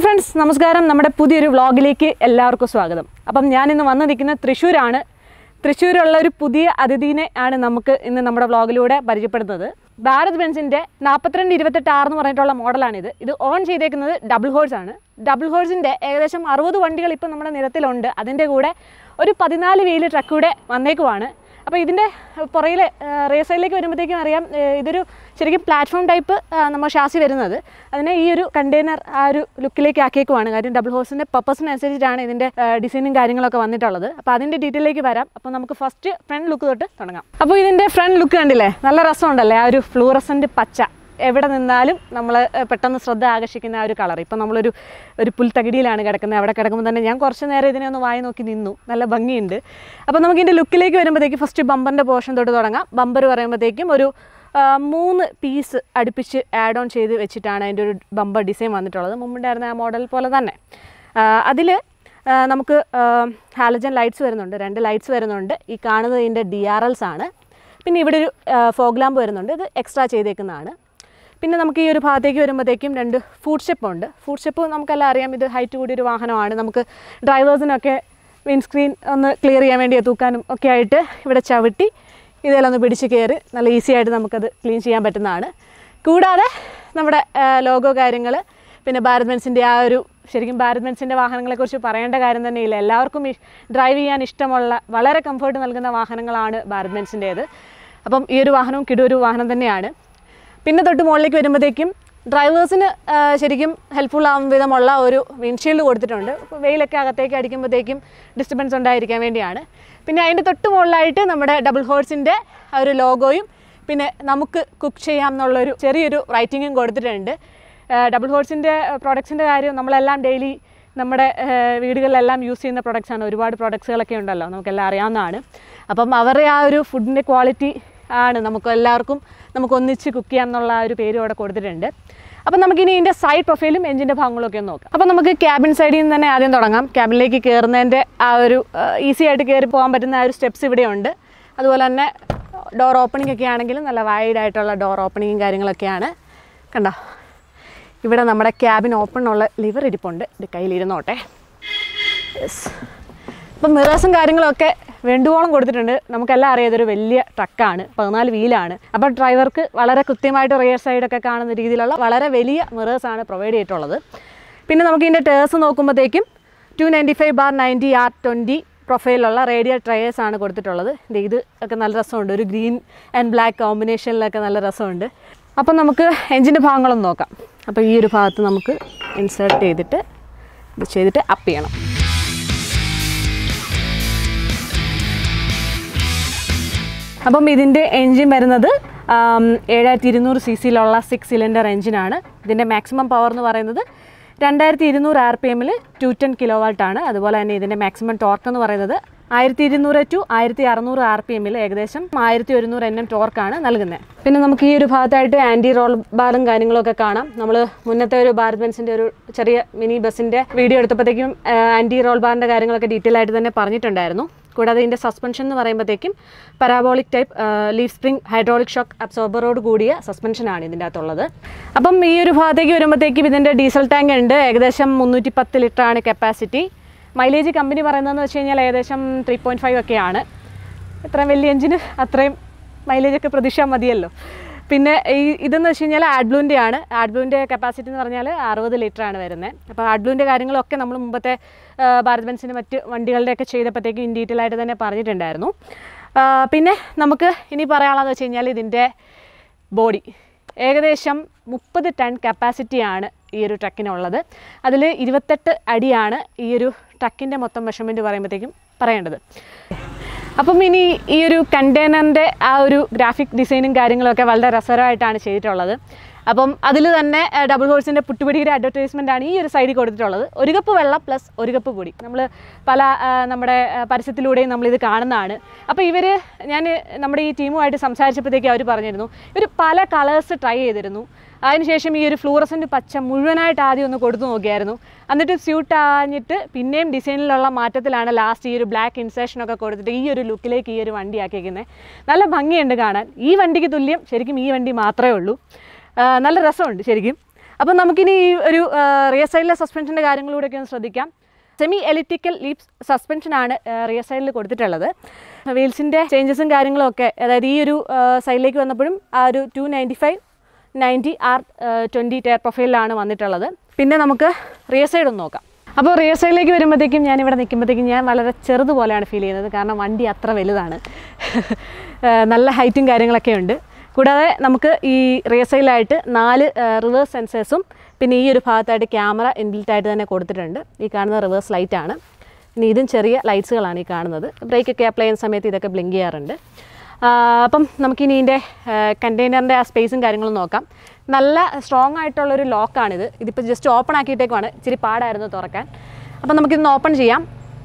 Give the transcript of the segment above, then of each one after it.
friends നമസ്കാരം നമ്മുടെ പുതിയൊരു വ്ളോഗിലേക്ക് എല്ലാവർക്കും സ്വാഗതം അപ്പം ഞാൻ ഇന്ന് വന്ന് നിൽക്കുന്നത് തൃശ്ശൂരാണ് തൃശ്ശൂരുള്ള ഒരു പുതിയ അതിഥീനെ ആണ് നമുക്ക് ഇന്ന് നമ്മുടെ വ്ളോഗിലൂടെ പരിചയപ്പെടുന്നത് ഭാരത് ബെൻസിൻ്റെ നാൽപ്പത്തിരണ്ട് ഇരുപത്തെട്ട് ആറ് എന്ന് പറഞ്ഞിട്ടുള്ള മോഡലാണിത് ഇത് ഓൺ ചെയ്തേക്കുന്നത് ഡബിൾ ഹോഴ്സ് ആണ് ഡബിൾ ഹോഴ്സിൻ്റെ ഏകദേശം അറുപത് വണ്ടികൾ ഇപ്പം നമ്മുടെ നിരത്തിലുണ്ട് അതിൻ്റെ കൂടെ ഒരു പതിനാല് വീല് ട്രക്ക് കൂടെ വന്നേക്കുവാണ് അപ്പോൾ ഇതിൻ്റെ പുറകിൽ റേസൈഡിലേക്ക് വരുമ്പോഴത്തേക്കും അറിയാം ഏ, ഇതൊരു ശരിക്കും പ്ലാറ്റ്ഫോം ടൈപ്പ് നമ്മൾ ഷാസി വരുന്നത് അതിനെ ഈ ഒരു കണ്ടെയ്നർ ആ ഒരു ലുക്കിലേക്ക് ആക്കിയേക്കുവാണ് കാര്യം ഡബിൾ ഹോഴ്സിൻ്റെ പർപ്പസിനനുസരിച്ചിട്ടാണ് ഇതിൻ്റെ ഡിസൈനും കാര്യങ്ങളൊക്കെ വന്നിട്ടുള്ളത് അപ്പോൾ അതിൻ്റെ ഡീറ്റെയിലേക്ക് വരാം അപ്പോൾ നമുക്ക് ഫസ്റ്റ് ഫ്രണ്ട് ലുക്ക് തൊട്ട് തുടങ്ങാം അപ്പോൾ ഇതിൻ്റെ ഫ്രണ്ട് ലുക്ക് കണ്ടില്ലേ നല്ല രസമുണ്ടല്ലേ ആ ഒരു ഫ്ലൂറസൻ്റ് പച്ച എവിടെ നിന്നാലും നമ്മൾ പെട്ടെന്ന് ശ്രദ്ധ ആകർഷിക്കുന്ന ആ ഒരു കളർ ഇപ്പം നമ്മളൊരു ഒരു പുൽത്തകിടിയിലാണ് കിടക്കുന്നത് അവിടെ കിടക്കുമ്പോൾ തന്നെ ഞാൻ കുറച്ച് നേരം ഇതിനെ ഒന്ന് വായി നോക്കി നിന്നു നല്ല ഭംഗിയുണ്ട് അപ്പോൾ നമുക്ക് ഇതിൻ്റെ ലുക്കിലേക്ക് വരുമ്പോഴത്തേക്ക് ഫസ്റ്റ് ബമ്പറിൻ്റെ പോർഷൻ തൊട്ട് തുടങ്ങാം ബമ്പർ പറയുമ്പോഴത്തേക്കും ഒരു ആ, മൂന്ന് പീസ് അടുപ്പിച്ച് ആഡ് ഓൺ ചെയ്ത് വെച്ചിട്ടാണ് അതിൻ്റെ ഒരു ബമ്പർ ഡിസൈൻ വന്നിട്ടുള്ളത് മുമ്പുണ്ടായിരുന്ന ആ മോഡൽ പോലെ തന്നെ അതിൽ നമുക്ക് ഹാലജൻ ലൈറ്റ്സ് വരുന്നുണ്ട് രണ്ട് ലൈറ്റ്സ് വരുന്നുണ്ട് ഈ കാണുന്നത് ഇതിൻ്റെ ഡി ആർ എൽസ് ആണ് പിന്നെ ഇവിടെ ഒരു ഫോഗ് ലാമ്പ് വരുന്നുണ്ട് ഇത് എക്സ്ട്രാ ചെയ്തേക്കുന്നതാണ് പിന്നെ നമുക്ക് ഈ ഒരു ഭാഗത്തേക്ക് വരുമ്പോഴത്തേക്കും രണ്ട് ഫുഡ് സ്റ്റെപ്പ് ഉണ്ട് ഫുഡ് സ്റ്റെപ്പ് നമുക്കെല്ലാം അറിയാം ഇത് ഹൈറ്റ് കൂടിയൊരു വാഹനമാണ് നമുക്ക് ഡ്രൈവേഴ്സിനൊക്കെ വിൻസ്ക്രീൻ ഒന്ന് ക്ലിയർ ചെയ്യാൻ വേണ്ടി തൂക്കാനും ഒക്കെ ആയിട്ട് ഇവിടെ ചവിട്ടി ഇതെല്ലാം ഒന്ന് പിടിച്ച് കയറി നല്ല ഈസി ആയിട്ട് നമുക്കത് ക്ലീൻ ചെയ്യാൻ പറ്റുന്നതാണ് കൂടാതെ നമ്മുടെ ലോഗോ കാര്യങ്ങൾ പിന്നെ ഭാരത് ബെൻസിൻ്റെ ആ ഒരു ശരിക്കും ഭാരത് ബെൻസിൻ്റെ വാഹനങ്ങളെക്കുറിച്ച് പറയേണ്ട കാര്യം തന്നെയില്ല എല്ലാവർക്കും ഇ- ഡ്രൈവ് ചെയ്യാൻ ഇഷ്ടമുള്ള വളരെ കംഫർട്ട് നൽകുന്ന വാഹനങ്ങളാണ് ഭാരത് ബെൻസിൻ്റേത് അപ്പം ഈ ഒരു വാഹനവും കിടൊരു വാഹനം തന്നെയാണ് പിന്നെ തൊട്ട് മുകളിലേക്ക് വരുമ്പോഴത്തേക്കും ഡ്രൈവേഴ്സിന് ശരിക്കും ഹെൽപ്ഫുൾ ആവും വിധമുള്ള ഒരു വിൻഷീൽഡ് കൊടുത്തിട്ടുണ്ട് അപ്പോൾ വെയിലൊക്കെ അകത്തേക്ക് അടിക്കുമ്പോഴത്തേക്കും ഡിസ്റ്റർബൻസ് ഉണ്ടായിരിക്കാൻ വേണ്ടിയാണ് പിന്നെ അതിൻ്റെ തൊട്ട് മുകളിലായിട്ട് നമ്മുടെ ഡബിൾ ഹോഴ്സിൻ്റെ ആ ഒരു ലോഗോയും പിന്നെ നമുക്ക് കുക്ക് ചെയ്യാം എന്നുള്ളൊരു ചെറിയൊരു റൈറ്റിങ്ങും കൊടുത്തിട്ടുണ്ട് ഡബിൾ ഹോഴ്സിൻ്റെ പ്രോഡക്ട്സിൻ്റെ കാര്യം നമ്മളെല്ലാം ഡെയിലി നമ്മുടെ ഏഹ്, വീടുകളിലെല്ലാം യൂസ് ചെയ്യുന്ന products ആണ് ഒരുപാട് പ്രൊഡക്ട്സുകളൊക്കെ ഉണ്ടല്ലോ നമുക്കെല്ലാം അറിയാവുന്നതാണ് അപ്പം അവരുടെ ആ ഒരു ഫുഡിൻ്റെ ക്വാളിറ്റി ആണ് നമുക്ക് എല്ലാവർക്കും നമുക്ക് ഒന്നിച്ച് കുക്ക് ചെയ്യാം എന്നുള്ള ആ ഒരു പേരും അവിടെ കൊടുത്തിട്ടുണ്ട് അപ്പം നമുക്കിനി ഇതിൻ്റെ സൈഡ് പ്രൊഫൈലും എഞ്ചിൻ്റെ ഭാഗങ്ങളൊക്കെ ഒന്ന് നോക്കാം അപ്പം നമുക്ക് ക്യാബിൻ സൈഡിൽ നിന്ന് തന്നെ ആദ്യം തുടങ്ങാം ക്യാബിനിലേക്ക് കയറുന്നതിൻ്റെ ആ ഒരു ഈസി ആയിട്ട് കയറി പോകാൻ പറ്റുന്ന ആ ഒരു സ്റ്റെപ്സ് ഇവിടെയുണ്ട് അതുപോലെ തന്നെ ഡോർ ഓപ്പണിംഗ് ഒക്കെ ആണെങ്കിലും നല്ല വൈഡ് ആയിട്ടുള്ള ഡോർ ഓപ്പണിങ്ങും കാര്യങ്ങളൊക്കെയാണ് കണ്ടോ ഇവിടെ നമ്മുടെ ക്യാബിൻ ഓപ്പൺ ഉള്ള ലിവർ ഇരിപ്പുണ്ട് ഇത് കയ്യിലിരുന്നോട്ടെ യെസ് അപ്പം മിറേഴ്സും കാര്യങ്ങളൊക്കെ വേണ്ടുവോളം കൊടുത്തിട്ടുണ്ട് നമുക്കെല്ലാം അറിയാം ഇതൊരു വലിയ ട്രക്കാണ് പതിനാല് വീലാണ് അപ്പോൾ ഡ്രൈവർക്ക് വളരെ കൃത്യമായിട്ട് റിയർ സൈഡൊക്കെ കാണുന്ന രീതിയിലുള്ള വളരെ വലിയ മിറേഴ്സാണ് പ്രൊവൈഡ് ചെയ്തിട്ടുള്ളത് പിന്നെ നമുക്ക് ഇതിൻ്റെ ടേഴ്സ് നോക്കുമ്പോഴത്തേക്കും two ninety five bar ninety R twenty പ്രൊഫൈലുള്ള റേഡിയൽ ട്രയേഴ്സ് ആണ് കൊടുത്തിട്ടുള്ളത് ദേ ഇത് ഒക്കെ നല്ല രസമുണ്ട് ഒരു ഗ്രീൻ ആൻഡ് ബ്ലാക്ക് കോമ്പിനേഷനിലൊക്കെ നല്ല രസമുണ്ട് അപ്പം നമുക്ക് എഞ്ചിൻ്റെ ഭാഗങ്ങളൊന്ന് നോക്കാം അപ്പോൾ ഈ ഒരു ഭാഗത്ത് നമുക്ക് ഇൻസേർട്ട് ചെയ്തിട്ട് ഇത് ചെയ്തിട്ട് അപ്പ് ചെയ്യണം അപ്പം ഇതിൻ്റെ എൻജിൻ വരുന്നത് ആം, ഏഴായിരത്തി ഇരുന്നൂറ് സി സിയിലുള്ള സിക്സ് സിലിണ്ടർ എൻജിനാണ് ഇതിൻ്റെ മാക്സിമം പവർ എന്ന് പറയുന്നത് രണ്ടായിരത്തി ഇരുന്നൂറ് ആർ പി എമ്മിൽ ടു ടെൻ കിലോ വാൾട്ടാണ് അതുപോലെ തന്നെ ഇതിൻ്റെ മാക്സിമം ടോർക്ക് എന്ന് പറയുന്നത് ആയിരത്തി ഇരുന്നൂറ് ടു ആയിരത്തി അറുന്നൂറ് ആർ പി എമ്മിൽ ഏകദേശം ആയിരത്തി ഒരുന്നൂറ് എൻ എം ടോർക്കാണ് നൽകുന്നത് പിന്നെ നമുക്ക് ഈ ഒരു ഭാഗത്തായിട്ട് ആൻറ്റി റോൾ ബാറും കാര്യങ്ങളൊക്കെ കാണാം നമ്മൾ മുന്നത്തെ ഒരു ഭാരത് ബെൻസിൻ്റെ ഒരു ചെറിയ മിനി ബസ്സിൻ്റെ വീഡിയോ എടുത്തപ്പോഴത്തേക്കും ആൻറ്റി റോൾ ബാറിൻ്റെ കാര്യങ്ങളൊക്കെ ഡീറ്റെയിൽ ആയിട്ട് തന്നെ പറഞ്ഞിട്ടുണ്ടായിരുന്നു കൂടാതെ ഇതിൻ്റെ സസ്പെൻഷൻ എന്ന് പറയുമ്പോഴത്തേക്കും parabolic type leaf spring hydraulic shock അബ്സോർബറോട് കൂടിയ സസ്പെൻഷനാണ് ഇതിൻ്റെ അകത്തുള്ളത് അപ്പം ഈ ഒരു ഭാഗത്തേക്ക് വരുമ്പോഴത്തേക്കും ഇതിൻ്റെ ഡീസൽ ടാങ്ക് ഉണ്ട് ഏകദേശം മുന്നൂറ്റി പത്ത് ലിറ്ററാണ് കപ്പാസിറ്റി മൈലേജ് കമ്പനി പറയുന്നതെന്ന് വെച്ച് കഴിഞ്ഞാൽ ഏകദേശം ത്രീ പോയിൻറ്റ് ഫൈവ് ഒക്കെയാണ് ഇത്രയും വലിയ എഞ്ചിന് അത്രയും മൈലേജൊക്കെ പ്രതീക്ഷ മതിയല്ലോ പിന്നെ ഈ ഇതെന്ന് വെച്ച് കഴിഞ്ഞാൽ ആഡ്ബ്ലൂൻ്റെ ആണ് ആഡ്ബ്ലൂൻ്റെ കപ്പാസിറ്റി എന്ന് പറഞ്ഞാൽ അറുപത് ലിറ്റർ ആണ് വരുന്നത് അപ്പോൾ ആഡ്ബ്ലൂൻ്റെ കാര്യങ്ങളൊക്കെ നമ്മൾ മുമ്പത്തെ ആ, ഭാരത് ബെൻസിൻ്റെ മറ്റ് വണ്ടികളുടെയൊക്കെ ചെയ്തപ്പോഴത്തേക്കും ഇൻ ഡീറ്റെയിൽ ആയിട്ട് തന്നെ പറഞ്ഞിട്ടുണ്ടായിരുന്നു ആ, പിന്നെ നമുക്ക് ഇനി പറയാനുള്ളതെന്ന് വെച്ച് കഴിഞ്ഞാൽ ഇതിൻ്റെ ബോഡി ഏകദേശം മുപ്പത് ടൺ കപ്പാസിറ്റിയാണ് ഈ ഒരു ട്രക്കിനുള്ളത് അതിൽ ഇരുപത്തെട്ട് അടിയാണ് ഈ ഒരു ട്രക്കിൻ്റെ മൊത്തം മെഷർമെൻറ്റ് പറയുമ്പോഴത്തേക്കും പറയേണ്ടത് അപ്പം ഇനി ഈ ഒരു കണ്ടെയ്നറിൻ്റെ ആ ഒരു ഗ്രാഫിക് ഡിസൈനും കാര്യങ്ങളൊക്കെ വളരെ രസകരമായിട്ടാണ് ചെയ്തിട്ടുള്ളത് അപ്പം അതിൽ തന്നെ ഡബിൾ ഹോഴ്സിൻ്റെ പുട്ടുപിടിയുടെ അഡ്വർടൈസ്മെൻ്റ് ആണ് ഈ ഒരു സൈഡിൽ കൊടുത്തിട്ടുള്ളത് ഒരു കപ്പ് വെള്ളം പ്ലസ് ഒരു കപ്പ് പൊടി നമ്മൾ പല ആ, നമ്മുടെ ആ, പരസ്യത്തിലൂടെയും നമ്മളിത് കാണുന്നതാണ് അപ്പോൾ ഇവർ ഞാൻ നമ്മുടെ ഈ ടീമുമായിട്ട് സംസാരിച്ചപ്പോഴത്തേക്ക് അവർ പറഞ്ഞിരുന്നു ഇവർ പല കളേഴ്സ് ട്രൈ ചെയ്തിരുന്നു അതിനുശേഷം ഈ ഒരു ഫ്ലൂറസൻ്റ് പച്ച മുഴുവനായിട്ട് ആദ്യം ഒന്ന് കൊടുത്തു നോക്കിയായിരുന്നു എന്നിട്ട് സ്യൂട്ട് ആഞ്ഞിട്ട് പിന്നെയും ഡിസൈനിലുള്ള മാറ്റത്തിലാണ് ലാസ്റ്റ് ഈ ഒരു ബ്ലാക്ക് ഇൻസേഷനൊക്കെ കൊടുത്തിട്ട് ഈ ഒരു ലുക്കിലേക്ക് ഈ ഒരു വണ്ടി ആക്കിയിരിക്കുന്നത് നല്ല ഭംഗിയുണ്ട് കാണാൻ ഈ വണ്ടിക്ക് തുല്യം ശരിക്കും ഈ വണ്ടി മാത്രമേ ഉള്ളൂ ആ, നല്ല രസമുണ്ട് ശരിക്കും അപ്പോൾ നമുക്കിനി ഈ ഒരു റിയർ സൈഡിലെ സസ്പെൻഷൻ്റെ കാര്യങ്ങളിലൂടെയൊക്കെ ഒന്ന് ശ്രദ്ധിക്കാം സെമി എലിപ്റ്റിക്കൽ ലീപ് സസ്പെൻഷനാണ് റിയർ സൈഡിൽ കൊടുത്തിട്ടുള്ളത് വീൽസിൻ്റെ ചേഞ്ചസും കാര്യങ്ങളും ഒക്കെ അതായത് ഈ ഒരു സൈഡിലേക്ക് വന്നപ്പോഴും ആ ഒരു two ninety five ninety R twenty tyre പ്രൊഫൈലിലാണ് വന്നിട്ടുള്ളത് പിന്നെ നമുക്ക് റിയർ സൈഡ് ഒന്ന് നോക്കാം അപ്പോൾ റിയർ സൈഡിലേക്ക് വരുമ്പോഴത്തേക്കും ഞാൻ ഇവിടെ നിൽക്കുമ്പോഴത്തേക്കും ഞാൻ വളരെ ചെറുതുപോലെയാണ് ഫീൽ ചെയ്യുന്നത് കാരണം വണ്ടി അത്ര വലുതാണ് ഏഹ് നല്ല ഹൈറ്റും കാര്യങ്ങളൊക്കെ ഉണ്ട് കൂടാതെ നമുക്ക് ഈ റിയർ സൈഡിലായിട്ട് നാല് റിവേഴ്സ് സെൻസേഴ്സും പിന്നെ ഈ ഒരു ഭാഗത്തായിട്ട് ക്യാമറ ഇൻബിൽറ്റ് ആയിട്ട് തന്നെ കൊടുത്തിട്ടുണ്ട് ഈ കാണുന്ന റിവേഴ്സ് ലൈറ്റാണ് ഇനി ഇതും ചെറിയ ലൈറ്റ്സുകളാണ് ഈ കാണുന്നത് ബ്രേക്കൊക്കെ അപ്ലൈ ചെയ്യുന്ന സമയത്ത് ഇതൊക്കെ ബ്ലിങ്ക് ചെയ്യാറുണ്ട് ആ, അപ്പം നമുക്കിനി ഇതിൻ്റെ കണ്ടെയ്നറിൻ്റെ ആ സ്പേസും കാര്യങ്ങളും നോക്കാം നല്ല സ്ട്രോങ് ആയിട്ടുള്ളൊരു ലോക്കാണിത് ഇതിപ്പോൾ ജസ്റ്റ് ഓപ്പൺ ആക്കിയിട്ടേക്കുവാണ് ഇച്ചിരി പാടായിരുന്നു തുറക്കാൻ അപ്പം നമുക്കിതൊന്ന് ഓപ്പൺ ചെയ്യാം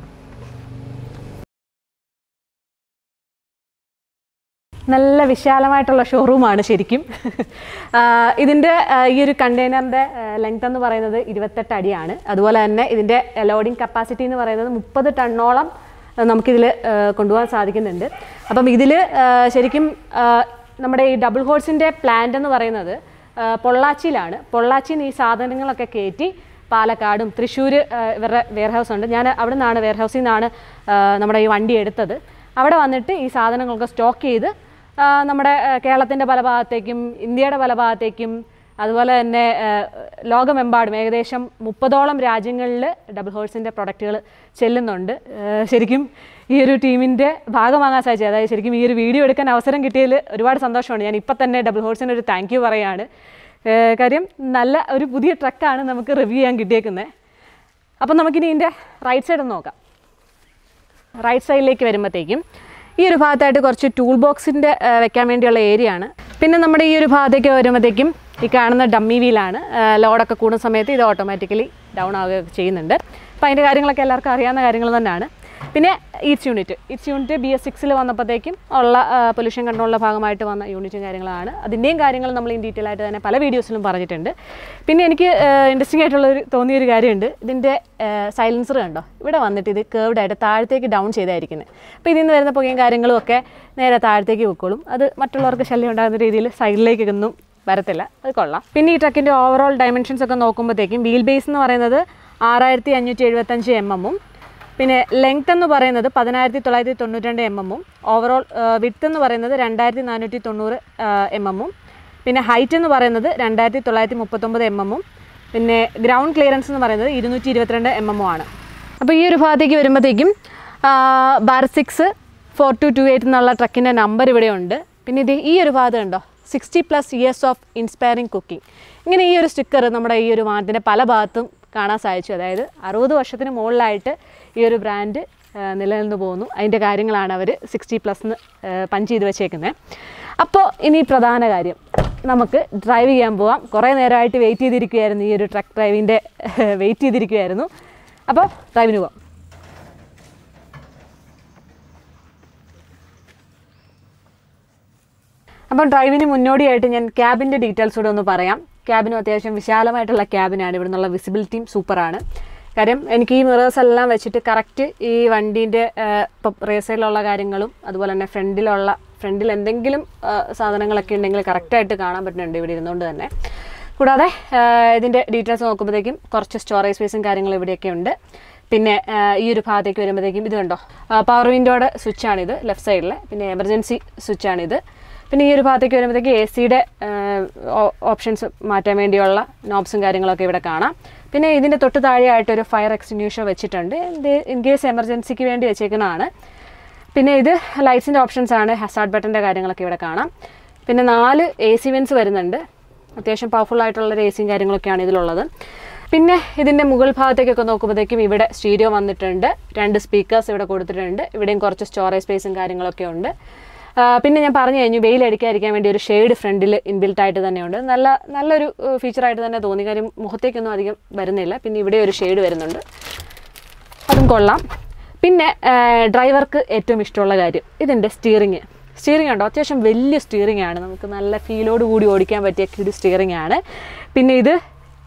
നല്ല വിശാലമായിട്ടുള്ള ഷോറൂമാണ് ശരിക്കും ആ, ഇതിൻ്റെ ആ, ഈ ഒരു കണ്ടെയ്നറിൻ്റെ ലെങ്ത് എന്ന് പറയുന്നത് ഇരുപത്തെട്ട് അടിയാണ് അതുപോലെ തന്നെ ഇതിൻ്റെ ലോഡിംഗ് കപ്പാസിറ്റി എന്ന് പറയുന്നത് മുപ്പത് ടണ്ണോളം ആ, നമുക്കിതിൽ ആ, കൊണ്ടുപോകാൻ സാധിക്കുന്നുണ്ട് അപ്പം ഇതിൽ ശരിക്കും ആ, നമ്മുടെ ഈ ഡബിൾ ഹോഴ്സിൻ്റെ പ്ലാന്റ് എന്ന് പറയുന്നത് ആ, പൊള്ളാച്ചിയിലാണ് പൊള്ളാച്ചിയിൽ നിന്ന് ഈ സാധനങ്ങളൊക്കെ കയറ്റി പാലക്കാടും തൃശ്ശൂർ ഇവരുടെ വെയർഹൗസ് ഉണ്ട് ഞാൻ അവിടെ നിന്നാണ് വെയർഹൗസിൽ നിന്നാണ് ആ, നമ്മുടെ ഈ വണ്ടി എടുത്തത് അവിടെ വന്നിട്ട് ഈ സാധനങ്ങളൊക്കെ സ്റ്റോക്ക് ചെയ്ത് ആ, നമ്മുടെ കേരളത്തിൻ്റെ പല ഭാഗത്തേക്കും ഇന്ത്യയുടെ പല ഭാഗത്തേക്കും അതുപോലെ തന്നെ ആ, ലോകമെമ്പാടും ഏകദേശം മുപ്പതോളം രാജ്യങ്ങളിൽ ഡബിൾ ഹോഴ്സിൻ്റെ പ്രൊഡക്റ്റുകൾ ചെല്ലുന്നുണ്ട് ആ, ശരിക്കും ഈ ഒരു ടീമിൻ്റെ ഭാഗമാകാൻ സാധിച്ചത് അതായത് ശരിക്കും ഈ ഒരു വീഡിയോ എടുക്കാൻ അവസരം കിട്ടിയതിൽ ഒരുപാട് സന്തോഷമുണ്ട് ഞാൻ ഇപ്പം തന്നെ ഡബിൾ ഹോഴ്സിന് ഒരു താങ്ക് യു പറയുകയാണ് ആ, കാര്യം നല്ല ഒരു പുതിയ ട്രക്കാണ് നമുക്ക് റിവ്യൂ ചെയ്യാൻ കിട്ടിയേക്കുന്നത് അപ്പം നമുക്കിനി ഇതിൻ്റെ റൈറ്റ് സൈഡ് ഒന്ന് നോക്കാം റൈറ്റ് സൈഡിലേക്ക് വരുമ്പോഴത്തേക്കും ഈ ഒരു ഭാഗത്തായിട്ട് കുറച്ച് ടൂൾ ബോക്സിൻ്റെ വെക്കാൻ വേണ്ടിയുള്ള ഏരിയ ആണ് പിന്നെ നമ്മുടെ ഈ ഒരു ഭാഗത്തേക്ക് വരുമ്പോഴത്തേക്കും ഈ കാണുന്ന ഡമ്മി വീലാണ് ലോഡൊക്കെ കൂടുന്ന സമയത്ത് ഇത് ഓട്ടോമാറ്റിക്കലി ഡൗൺ ആവുകയൊക്കെ ചെയ്യുന്നുണ്ട് അപ്പോൾ അതിൻ്റെ കാര്യങ്ങളൊക്കെ എല്ലാവർക്കും അറിയാവുന്ന കാര്യങ്ങൾ തന്നെയാണ് പിന്നെ EATS unit EATS unit B S സിക്സിൽ വന്നപ്പോഴത്തേക്കും ഉള്ള പൊല്യൂഷൻ കൺട്രോളിൻ്റെ ഭാഗമായിട്ട് വന്ന യൂണിറ്റും കാര്യങ്ങളാണ് അതിൻ്റെയും കാര്യങ്ങൾ നമ്മൾ ഇൻ ഡീറ്റെയിൽ ആയിട്ട് തന്നെ പല വീഡിയോസിലും പറഞ്ഞിട്ടുണ്ട് പിന്നെ എനിക്ക് ഇൻട്രസ്റ്റിംഗ് ആയിട്ടുള്ളൊരു തോന്നിയൊരു കാര്യമുണ്ട് ഇതിൻ്റെ സൈലൻസർ കണ്ടോ ഇവിടെ വന്നിട്ട് ഇത് കേർവ്ഡ് ആയിട്ട് താഴത്തേക്ക് ഡൗൺ ചെയ്തായിരിക്കുന്നത് അപ്പോൾ ഇതിൽ നിന്ന് വരുന്ന പുകയും കാര്യങ്ങളും ഒക്കെ നേരെ താഴത്തേക്ക് വെക്കോളും അത് മറ്റുള്ളവർക്ക് ശല്യം ഉണ്ടാകുന്ന രീതിയിൽ സൈഡിലേക്കൊന്നും വരത്തില്ല അത് കൊള്ളാം പിന്നെ ഈ ട്രക്കിൻ്റെ ഓവറോൾ ഡയമെൻഷൻസ് ഒക്കെ നോക്കുമ്പോഴത്തേക്കും വീൽ ബേസ് എന്ന് പറയുന്നത് ആറായിരത്തി അഞ്ഞൂറ്റി എഴുപത്തഞ്ച് എം എമ്മും പിന്നെ ലെങ്ത് എന്ന് പറയുന്നത് പതിനായിരത്തി തൊള്ളായിരത്തി തൊണ്ണൂറ്റി രണ്ട് എം എമ്മും ഓവറോൾ വിഡ്ത്ത് എന്ന് പറയുന്നത് രണ്ടായിരത്തി നാനൂറ്റി തൊണ്ണൂറ് എം എമ്മും പിന്നെ ഹൈറ്റ് എന്ന് പറയുന്നത് രണ്ടായിരത്തി തൊള്ളായിരത്തി മുപ്പത്തൊമ്പത് എം എമ്മും പിന്നെ ഗ്രൗണ്ട് ക്ലിയറൻസ് എന്ന് പറയുന്നത് ഇരുന്നൂറ്റി ഇരുപത്തിരണ്ട് എം എമ്മും ആണ് അപ്പോൾ ഈ ഒരു ഭാഗത്തേക്ക് വരുമ്പോഴത്തേക്കും bar six four two two eight എന്നുള്ള ട്രക്കിൻ്റെ നമ്പർ ഇവിടെ ഉണ്ട് പിന്നെ ഇത് ഈ ഒരു ഭാഗം ഉണ്ടോ sixty plus years of inspiring cooking ഇങ്ങനെ ഈ ഒരു സ്റ്റിക്കർ നമ്മുടെ ഈ ഒരു വാഹനത്തിൻ്റെ പല ഭാഗത്തും കാണാൻ സാധിച്ചു അതായത് അറുപത് വർഷത്തിന് മുകളിലായിട്ട് ഈ ഒരു ബ്രാൻഡ് നിലനിന്ന് പോകുന്നു അതിൻ്റെ കാര്യങ്ങളാണ് അവർ സിക്സ്റ്റി പ്ലസ് പഞ്ച് ചെയ്ത് വെച്ചേക്കുന്നത് അപ്പോൾ ഇനി പ്രധാന കാര്യം നമുക്ക് ഡ്രൈവ് ചെയ്യാൻ പോവാം കുറേ നേരമായിട്ട് വെയിറ്റ് ചെയ്തിരിക്കുകയായിരുന്നു ഈ ഒരു ട്രക്ക് ഡ്രൈവിൻ്റെ വെയിറ്റ് ചെയ്തിരിക്കുകയായിരുന്നു അപ്പോൾ ഡ്രൈവിന് പോവാം അപ്പം ഡ്രൈവിന് മുന്നോടിയായിട്ട് ഞാൻ ക്യാബിൻ്റെ ഡീറ്റെയിൽസ് കൂടെ ഒന്ന് പറയാം ക്യാബിനും അത്യാവശ്യം വിശാലമായിട്ടുള്ള ക്യാബിനാണ് ഇവിടെ നിന്നുള്ള വിസിബിലിറ്റിയും സൂപ്പറാണ് കാര്യം എനിക്ക് ഈ മിറേഴ്സ് എല്ലാം വെച്ചിട്ട് കറക്റ്റ് ഈ വണ്ടീൻ്റെ ഇപ്പം റേസ് സൈഡിലുള്ള കാര്യങ്ങളും അതുപോലെ തന്നെ ഫ്രണ്ടിലുള്ള ഫ്രണ്ടിൽ എന്തെങ്കിലും ആ, സാധനങ്ങളൊക്കെ ഉണ്ടെങ്കിൽ കറക്റ്റായിട്ട് കാണാൻ പറ്റുന്നുണ്ട് ഇവിടെ ഇരുന്നുകൊണ്ട് തന്നെ കൂടാതെ ആ, ഇതിൻ്റെ ഡീറ്റെയിൽസ് നോക്കുമ്പോഴത്തേക്കും കുറച്ച് സ്റ്റോറേജ് സ്പേസും കാര്യങ്ങളും ഇവിടെയൊക്കെ ഉണ്ട് പിന്നെ ആ, ഈ ഒരു ഭാഗത്തേക്ക് വരുമ്പോഴത്തേക്കും ഇത് കണ്ടോ പവർ വിൻഡോയുടെ സ്വിച്ചാണിത് ലെഫ്റ്റ് സൈഡിൽ പിന്നെ എമർജൻസി സ്വിച്ചാണിത് പിന്നെ ഈ ഒരു ഭാഗത്തേക്ക് വരുമ്പോഴത്തേക്ക് എ സിയുടെ ഓപ്ഷൻസ് മാറ്റാൻ വേണ്ടിയുള്ള നോബ്സും കാര്യങ്ങളൊക്കെ ഇവിടെ കാണാം പിന്നെ ഇതിൻ്റെ തൊട്ട് താഴെയായിട്ട് ഒരു ഫയർ എക്സ്റ്റിങ്യൂഷർ വെച്ചിട്ടുണ്ട് ഇത് ഇൻ കേസ് എമർജൻസിക്ക് വേണ്ടി വെച്ചേക്കുന്നതാണ് പിന്നെ ഇത് ലൈറ്റ്സിൻ്റെ ഓപ്ഷൻസ് ആണ് ഹസാർഡ് ബട്ടൻ്റെ കാര്യങ്ങളൊക്കെ ഇവിടെ കാണാം പിന്നെ നാല് എ സി വെൻസ് വരുന്നുണ്ട് അത്യാവശ്യം പവർഫുൾ ആയിട്ടുള്ള ഒരു എ സിയും കാര്യങ്ങളൊക്കെയാണ് ഇതിലുള്ളത് പിന്നെ ഇതിൻ്റെ മുകൾ ഭാഗത്തേക്കൊക്കെ നോക്കുമ്പോഴത്തേക്കും ഇവിടെ സ്റ്റീരിയോ വന്നിട്ടുണ്ട് രണ്ട് സ്പീക്കേഴ്സ് ഇവിടെ കൊടുത്തിട്ടുണ്ട് ഇവിടെയും കുറച്ച് സ്റ്റോറേജ് സ്പേസും കാര്യങ്ങളൊക്കെ ഉണ്ട് ആ, പിന്നെ ഞാൻ പറഞ്ഞു കഴിഞ്ഞു വെയിൽ അടിക്കാതിരിക്കാൻ വേണ്ടി ഒരു ഷെയ്ഡ് ഫ്രണ്ടിൽ ഇൻബിൽട്ട് ആയിട്ട് തന്നെയുണ്ട് നല്ല നല്ലൊരു ഫീച്ചറായിട്ട് തന്നെ തോന്നി കാര്യം മുഖത്തേക്കൊന്നും അധികം വരുന്നില്ല പിന്നെ ഇവിടെ ഒരു ഷെയ്ഡ് വരുന്നുണ്ട് അതും കൊള്ളാം പിന്നെ ഡ്രൈവർക്ക് ഏറ്റവും ഇഷ്ടമുള്ള കാര്യം ഇതിൻ്റെ സ്റ്റിയറിങ് സ്റ്റിയറിംഗ് ഉണ്ടോ അത്യാവശ്യം വലിയ സ്റ്റിയറിംഗ് ആണ് നമുക്ക് നല്ല ഫീലോട് കൂടി ഓടിക്കാൻ പറ്റിയ കിടി സ്റ്റിയറിംഗ് ആണ് പിന്നെ ഇത്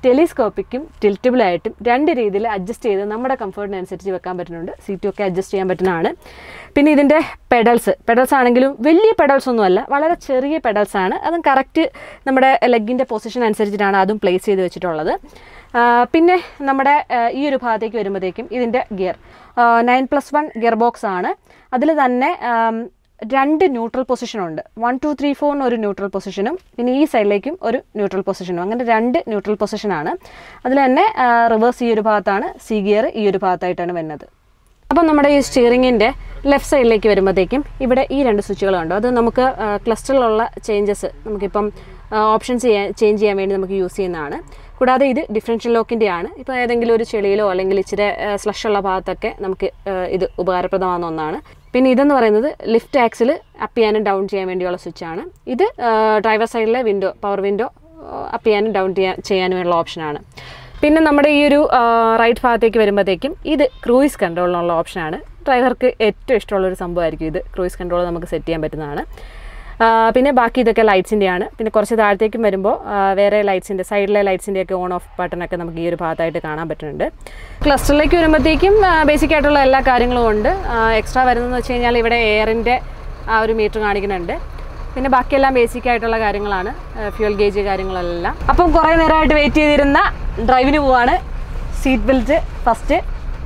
ടെലിസ്കോപ്പിക്കും ടിൽറ്റബിളായിട്ടും രണ്ട് രീതിയിൽ അഡ്ജസ്റ്റ് ചെയ്ത് നമ്മുടെ കംഫർട്ടിനനുസരിച്ച് വെക്കാൻ പറ്റുന്നുണ്ട് സീറ്റും ഒക്കെ അഡ്ജസ്റ്റ് ചെയ്യാൻ പറ്റുന്നതാണ് പിന്നെ ഇതിൻ്റെ പെഡൽസ് പെഡൽസ് ആണെങ്കിലും വലിയ പെഡൽസ് ഒന്നുമല്ല വളരെ ചെറിയ പെഡൽസ് ആണ് അതും കറക്റ്റ് നമ്മുടെ ലെഗിൻ്റെ പൊസിഷൻ അനുസരിച്ചിട്ടാണ് അതും പ്ലേസ് ചെയ്ത് വെച്ചിട്ടുള്ളത് ആ, പിന്നെ നമ്മുടെ ആ, ഈ ഒരു ഭാഗത്തേക്ക് വരുമ്പോഴത്തേക്കും ഇതിൻ്റെ gear nine plus one gear box ആണ് അതിൽ തന്നെ ആം, രണ്ട് ന്യൂട്രൽ പൊസിഷനുണ്ട് വൺ ടു ത്രീ ഫോറിന് ഒരു ന്യൂട്രൽ പൊസിഷനും പിന്നെ ഈ സൈഡിലേക്കും ഒരു ന്യൂട്രൽ പൊസിഷനും അങ്ങനെ രണ്ട് ന്യൂട്രൽ പൊസിഷനാണ് അതിൽ തന്നെ റിവേഴ്സ് ഈ ഒരു ഭാഗത്താണ് സി ഗിയർ ഈ ഒരു ഭാഗത്തായിട്ടാണ് വരുന്നത് അപ്പം നമ്മുടെ ഈ സ്റ്റിയറിങ്ങിൻ്റെ ലെഫ്റ്റ് സൈഡിലേക്ക് വരുമ്പോഴത്തേക്കും ഇവിടെ ഈ രണ്ട് സ്വിച്ചുകളുണ്ട് അത് നമുക്ക് ക്ലസ്റ്ററിലുള്ള ചേഞ്ചസ് നമുക്കിപ്പം ഓപ്ഷൻസ് ചെയ്യാൻ ചേഞ്ച് ചെയ്യാൻ വേണ്ടി നമുക്ക് യൂസ് ചെയ്യുന്നതാണ് കൂടാതെ ഇത് ഡിഫറൻഷ്യൽ ലോക്കിൻ്റെ ആണ് ഇപ്പോൾ ഏതെങ്കിലും ഒരു ചെളിയിലോ അല്ലെങ്കിൽ ഇച്ചിരി സ്ലഷ് ഉള്ള ഭാഗത്തൊക്കെ നമുക്ക് ആ, ഇത് ഉപകാരപ്രദമാകുന്ന ഒന്നാണ് പിന്നെ ഇതെന്ന് പറയുന്നത് ലിഫ്റ്റ് ആക്സിൽ അപ്പ് ചെയ്യാനും ഡൗൺ ചെയ്യാൻ വേണ്ടിയുള്ള സ്വിച്ചാണ് ഇത് ഡ്രൈവർ സൈഡിലെ വിൻഡോ പവർ വിൻഡോ അപ്പ് ചെയ്യാനും ഡൗൺ ചെയ്യാൻ ചെയ്യാനുമുള്ള ഓപ്ഷനാണ് പിന്നെ നമ്മുടെ ഈ ഒരു റൈറ്റ് ഭാഗത്തേക്ക് വരുമ്പോഴത്തേക്കും ഇത് ക്രൂയിസ് കൺട്രോളിനുള്ള ഓപ്ഷനാണ് ഡ്രൈവർക്ക് ഏറ്റവും ഇഷ്ടമുള്ള ഒരു സംഭവമായിരിക്കും ഇത് ക്രൂയിസ് കൺട്രോൾ നമുക്ക് സെറ്റ് ചെയ്യാൻ പറ്റുന്നതാണ് ആ, പിന്നെ ബാക്കി ഇതൊക്കെ ലൈറ്റ്സിൻ്റെ ആണ് പിന്നെ കുറച്ച് താഴത്തേക്കും വരുമ്പോൾ ആ, വേറെ ലൈറ്റ്സിൻ്റെ സൈഡിലെ ലൈറ്റ്സിൻ്റെ ഒക്കെ ഓൺ ഓഫ് ബട്ടണൊക്കെ നമുക്ക് ഈ ഒരു ഭാഗത്തായിട്ട് കാണാൻ പറ്റുന്നുണ്ട് ക്ലസ്റ്ററിലേക്ക് വരുമ്പോഴത്തേക്കും ബേസിക് ആയിട്ടുള്ള എല്ലാ കാര്യങ്ങളും ഉണ്ട് എക്സ്ട്രാ വരുന്നതെന്ന് വെച്ച് കഴിഞ്ഞാൽ ഇവിടെ എയറിൻ്റെ ആ ഒരു മീറ്റർ കാണിക്കുന്നുണ്ട് പിന്നെ ബാക്കിയെല്ലാം ബേസിക് ആയിട്ടുള്ള കാര്യങ്ങളാണ് ഫ്യൂൽ ഗേജ് കാര്യങ്ങളെല്ലാം അപ്പം കുറേ നേരമായിട്ട് വെയിറ്റ് ചെയ്തിരുന്ന ഡ്രൈവിന് പോവാണ് സീറ്റ് ബെൽറ്റ് ഫസ്റ്റ്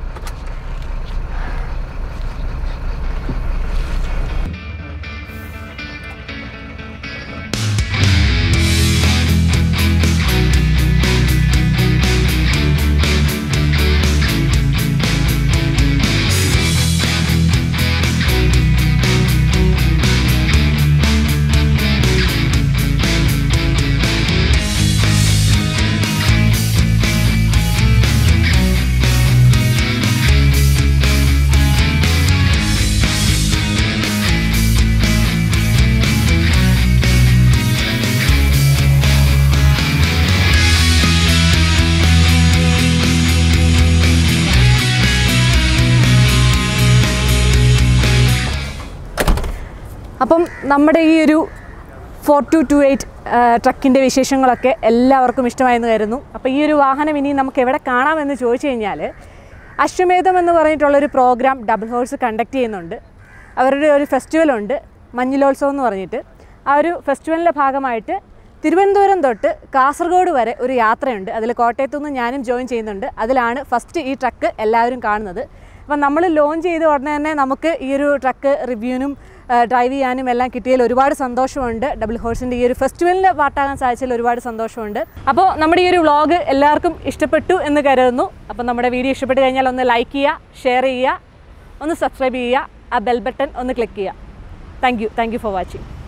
അപ്പം നമ്മുടെ ഈ ഒരു ഫോർ ടു ടു എയ്റ്റ് ട്രക്കിൻ്റെ വിശേഷങ്ങളൊക്കെ എല്ലാവർക്കും ഇഷ്ടമായെന്ന് കരുതുന്നു അപ്പോൾ ഈ ഒരു വാഹനം ഇനി നമുക്ക് എവിടെ കാണാമെന്ന് ചോദിച്ചു കഴിഞ്ഞാൽ അശ്വമേധം എന്ന് പറഞ്ഞിട്ടുള്ളൊരു പ്രോഗ്രാം ഡബിൾ ഹോഴ്സ് കണ്ടക്ട് ചെയ്യുന്നുണ്ട് അവരുടെ ഒരു ഫെസ്റ്റിവലുണ്ട് മഞ്ഞിലോത്സവം എന്ന് പറഞ്ഞിട്ട് ആ ഒരു ഫെസ്റ്റിവലിൻ്റെ ഭാഗമായിട്ട് തിരുവനന്തപുരം തൊട്ട് കാസർഗോഡ് വരെ ഒരു യാത്രയുണ്ട് അതിൽ കോട്ടയത്തു നിന്ന് ഞാനും ജോയിൻ ചെയ്യുന്നുണ്ട് അതിലാണ് ഫസ്റ്റ് ഈ ട്രക്ക് എല്ലാവരും കാണുന്നത് അപ്പം നമ്മൾ ലോഞ്ച് ചെയ്ത ഉടനെ തന്നെ നമുക്ക് ഈ ഒരു ട്രക്ക് റിവ്യൂവിനും ഡ്രൈവ് ചെയ്യാനും എല്ലാം കിട്ടിയതിൽ ഒരുപാട് സന്തോഷമുണ്ട് ഡബിൾ ഹോഴ്സിൻ്റെ ഈ ഒരു ഫെസ്റ്റിവലിൽ പാട്ടാകാൻ സാധിച്ചതിൽ ഒരുപാട് സന്തോഷമുണ്ട് അപ്പോൾ നമ്മുടെ ഈ ഒരു വ്ളോഗ് എല്ലാവർക്കും ഇഷ്ടപ്പെട്ടു എന്ന് കരുതുന്നു അപ്പോൾ നമ്മുടെ വീഡിയോ ഇഷ്ടപ്പെട്ട് കഴിഞ്ഞാൽ ഒന്ന് ലൈക്ക് ചെയ്യുക ഷെയർ ചെയ്യുക ഒന്ന് സബ്സ്ക്രൈബ് ചെയ്യുക ആ ബെൽ ബട്ടൺ ഒന്ന് ക്ലിക്ക് ചെയ്യുക thank you thank you for watching